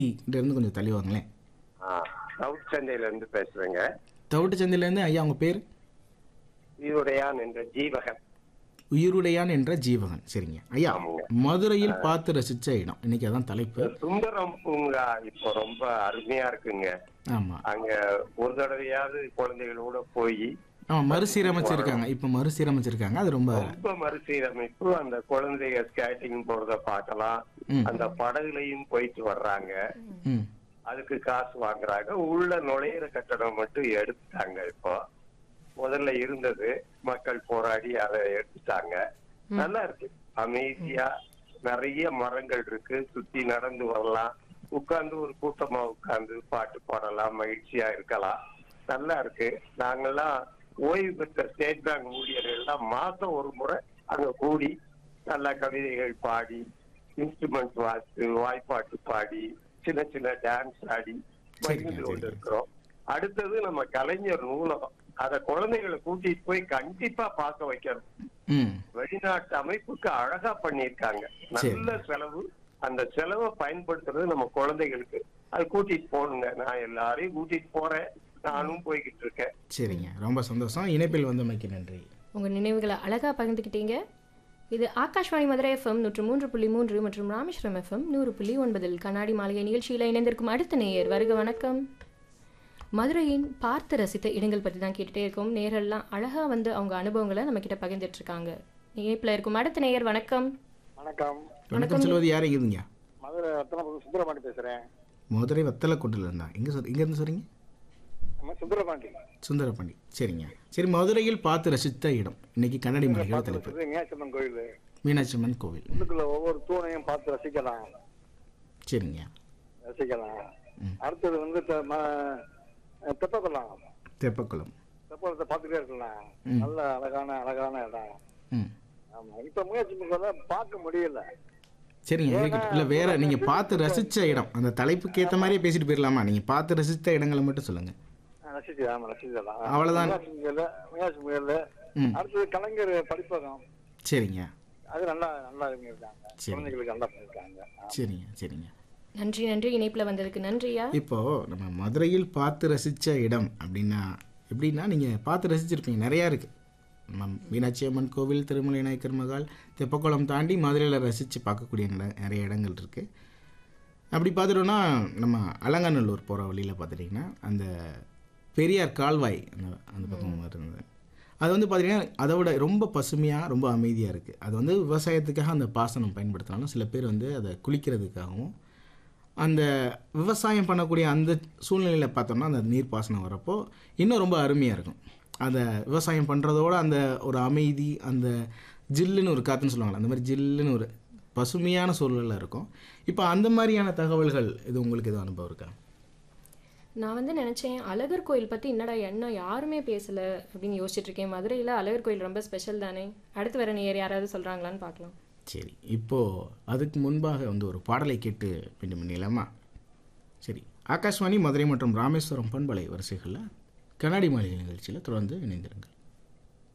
இருந்து கொஞ்சம் தள்ளி வாங்களேன் ஆ சவுத் சென்னையில இருந்து பேசுறேங்க தவிட்டு சந்தையிலேருந்து ஐயா உங்க பேர் ஈருடையான் என்ற ஜீவகன் உயிருடையான் என்ற ஜீவகன் சரிங்க ஐயா ஆமாங்க. மதுரையில் பார்த்து ரசிச்ச இடம் இன்னைக்கு அதான் தலைப்பு சுந்தரம் பூங்கா இப்போ ரொம்ப அருமையா இருக்குங்க ஆமா அங்க ஒரு தடவையாவது குழந்தைகளோட போய் ஆமா மறுசீரமைச்சிருக்காங்க இப்ப மறுசீரமைச்சிருக்காங்க அது ரொம்ப ரொம்ப மறுசீரமைப்பு அந்த குழந்தைங்க ஸ்கேட்டிங் போறத பார்க்கலாம் ம். அந்த படகுலையும் போயிட்டு வர்றாங்க ம் அதுக்கு காசு வாங்குறாங்க உள்ள நுழையிற கட்டணம் மட்டும் எடுத்துட்டாங்க இப்போ முதல்ல இருந்தது மக்கள் போராடி அதை எடுத்துட்டாங்க நல்லா இருக்கு அமைதியா நிறைய மரங்கள் இருக்கு சுத்தி நடந்து வரலாம் உட்கார்ந்து ஒரு கூட்டமா உட்கார்ந்து பாட்டு பாடலாம் மகிழ்ச்சியா இருக்கலாம் நல்லா இருக்கு நாங்கெல்லாம் ஓய்வு பெற்ற ஸ்டேட் பேங்க் ஊழியர்கள் எல்லாம் மாசம் ஒரு முறை அங்க கூடி நல்ல கவிதைகள் பாடி இன்ஸ்ட்ருமெண்ட் வாசித்து வாய்ப்பாட்டு பாடி சின்ன சின்ன டான்ஸ் ஆடி மகிழ்ந்து கொண்டு இருக்கிறோம் அடுத்தது நம்ம கலைஞர் நூலகம் அத குழந்தைகளை கூட்டிட்டு போய் கண்டிப்பா பார்க்க வைக்கணும் ம் வெளிநாட்டு அமைப்புக்கு அழகா பண்ணியிருக்காங்க நல்ல செலவு அந்த செலவை பயன்படுத்துறது நம்ம குழந்தைகளுக்கு அது கூட்டிட்டு போகணுங்க நான் எல்லாரையும் கூட்டிட்டு போறேன் நானும் போய்கிட்டு இருக்கேன் சரிங்க ரொம்ப சந்தோஷம் இணைப்பில் வந்தமைக்கு நன்றி உங்கள் நினைவுகளை அழகாக பகிர்ந்துக்கிட்டீங்க இது ஆகாஷ்வாணி மதுரை எஃப்எம் நூற்று மூன்று புள்ளி மூன்று மற்றும் ராமேஸ்வரம் எஃப்எம் நூறு புள்ளி ஒன்பதில் கண்ணாடி மாளிகை நிகழ்ச்சியில் இணைந்திருக்கும் அடுத்த நேயர் வருக வணக்கம் மதுரையின் பார்த்து ரசித்த இடங்கள் பற்றி தான் கேட்டுட்டே இருக்கோம் நேரெல்லாம் அழகாக வந்து அவங்க அனுபவங்களை நம்ம கிட்ட பகிர்ந்துட்டு இருக்காங்க இணைப்பில் இருக்கும் அடுத்த நேயர் வணக்கம் வணக்கம் வணக்கம் சொல்வது யார் இருக்குதுங்க மதுரை ரத்னபுரம் சுந்தரபாண்டி பேசுறேன் மதுரை வத்தலக்கோட்டில் இருந்தா எங்க சொல் எங்க இருந்து சொல்றீங்க நம்ம சுந்தரபாண்டி சுந்தரபாண்டி சரிங்க சரி மதுரையில் பார்த்து ரசித்த இடம் இன்னைக்கு கண்ணாடி மாளிகையோட தலைப்பு இது மீனாட்சியம்மன் கோயில் மீனாட்சி அம்மன் கோவில் உள்ளுக்குள்ள ஒவ்வொரு தூணையும் பார்த்து ரசிக்கலாம் சரிங்க ரசிக்கலாம் அடுத்தது வந்து தெ- ம- தெப்பக்குளம் தெப்பக்குளம் தெப்பக்குளத்தை பார்த்துட்டே இருக்கலாம் நல்ல அழகான அழகான இடம் ம் ஆமா இப்ப முயற்சி பண்ண பார்க்க முடியல சரிங்க இருக்கட்டும் இல்லை வேற நீங்க பார்த்து ரசிச்ச இடம் அந்த தலைப்புக்கு ஏற்ற மாதிரியே பேசிட்டு போயிடலாமா நீங்க பார்த்து ரசித்த இடங்களை மட்டும் சொல்லுங்க ஆ, ரசிச்சு ஆமா ரசிச்சிடலாம் அவ்வளவுதான். மீனாட்சி முயல் மீனாட்சி முயல் ம் அடுத்தது கலைஞர் படிப்பகம் சரிங்க அது நல்லா நல்லா இருக்காங்க சரி. குழந்தைகளுக்கு நல்லா பண்ணிருக்காங்க சரிங்க சரிங்க நன்றி நன்றி இணைப்பில் வந்ததுக்கு நன்றியா இப்போ நம்ம மதுரையில் பார்த்து ரசித்த இடம் அப்படின்னா எப்படின்னா நீங்கள் பார்த்து ரசிச்சிருப்பீங்க நிறையா இருக்குது நம்ம மீனாட்சி அம்மன் கோவில் திருமலை நாயக்கர் மகால் தெப்பக்குளம் தாண்டி மதுரையில் ரசித்து பார்க்கக்கூடிய நட- நிறைய இடங்கள் இருக்குது அப்படி பார்த்துட்டோன்னா நம்ம அலங்காநல்லூர் போகிற வழியில் பார்த்துட்டிங்கன்னா அந்த பெரியார் கால்வாய் அந்த அந்த பக்கம் இருந்தது அது வந்து பார்த்திங்கன்னா அதை விட ரொம்ப பசுமையாக ரொம்ப அமைதியாக இருக்குது அது வந்து விவசாயத்துக்காக அந்த பாசனம் பயன்படுத்தினாலும் சில பேர் வந்து அதை குளிக்கிறதுக்காகவும் அந்த விவசாயம் பண்ணக்கூடிய அந்த சூழ்நிலையில் பார்த்தோம்னா அந்த நீர் பாசனம் வரப்போ இன்னும் ரொம்ப அருமையாக இருக்கும் அதை விவசாயம் பண்ணுறதோட அந்த ஒரு அமைதி அந்த ஜில்லுன்னு ஒரு காற்றுன்னு சொல்லுவாங்கள்ல அந்த மாதிரி ஜில்லுன்னு ஒரு பசுமையான சூழலில் இருக்கும் இப்போ அந்த மாதிரியான தகவல்கள் இது உங்களுக்கு எதுவும் அனுபவம் இருக்கா நான் வந்து நினச்சேன் அழகர் கோயில் பற்றி என்னடா என்ன யாருமே பேசலை அப்படின்னு யோசிச்சுட்டு இருக்கேன் மதுரையில் அழகர் கோயில் ரொம்ப ஸ்பெஷல் தானே அடுத்து வர நேர் யாராவது சொல்கிறாங்களான்னு பார்க்கலாம் சரி இப்போது அதுக்கு முன்பாக வந்து ஒரு பாடலை கேட்டு மீண்டும் பண்ணிடலாமா சரி ஆகாஷ்வாணி மதுரை மற்றும் ராமேஸ்வரம் பண்பலை வரிசைகளில் கண்ணாடி மாளிகை நிகழ்ச்சியில் தொடர்ந்து இணைந்திருங்கள்